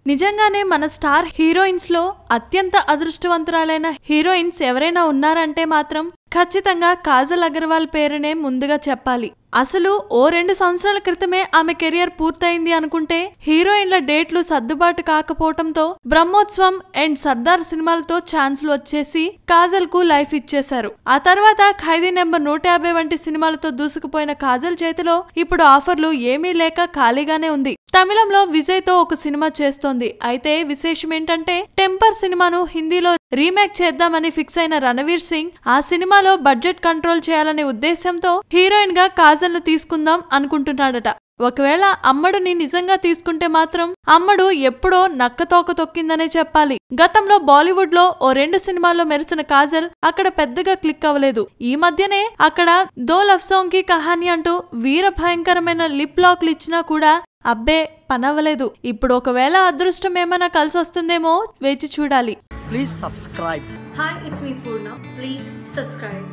నిజంగానే మన star heroines లో అత్యంత అదృష్టవంతురాలైన హీరోయిన్స్ ఎవరైనా ఉన్నారంటే మాత్రం ఖచ్చితంగా కాజల్ అగర్వాల్ పేరునే ముందుగా చెప్పాలి అసలు ఓ రెండు సంవత్సరాల క్రితమే ఆమె కెరియర్ పూర్తయింది అనుకుంటే హీరోయిన్ల డేట్లు సర్దుబాటు కాకపోవటంతో బ్రహ్మోత్సవం అండ్ సర్దార్ సినిమాలతో ఛాన్సులు వచ్చేసి కాజల్ కు లైఫ్ ఇచ్చేశారు ఆ తర్వాత ఖైదీ నెంబర్ నూట యాభై వంటి సినిమాలతో దూసుకుపోయిన కాజల్ చేతిలో ఇప్పుడు ఆఫర్లు ఏమీ లేక ఖాళీగానే ఉంది తమిళంలో విజయ్ తో ఒక సినిమా చేస్తోంది అయితే విశేషం ఏంటంటే టెంపర్ సినిమాను హిందీలో రీమేక్ చేద్దామని ఫిక్స్ అయిన రణవీర్ సింగ్ ఆ సినిమాలో బడ్జెట్ కంట్రోల్ చేయాలనే ఉద్దేశంతో హీరోయిన్ గా కాజల్ ను తీసుకుందాం అనుకుంటున్నాడట ఒకవేళ అమ్మడుని నిజంగా తీసుకుంటే మాత్రం అమ్మడు ఎప్పుడో నక్కతోక తొక్కిందనే చెప్పాలి గతంలో బాలీవుడ్ లో ఓ రెండు సినిమాల్లో మెరిసిన కాజల్ అక్కడ పెద్దగా క్లిక్ అవ్వలేదు ఈ మధ్యనే అక్కడ దో లవ్ సాంగ్ కి కహాని అంటూ వీర భయంకరమైన లిప్ లాక్లు ఇచ్చినా కూడా అబ్బే పనవ్వలేదు ఇప్పుడు ఒకవేళ అదృష్టం ఏమైనా కలిసొస్తుందేమో వేచి చూడాలి Please subscribe. Hi, it's me Purna. Please subscribe.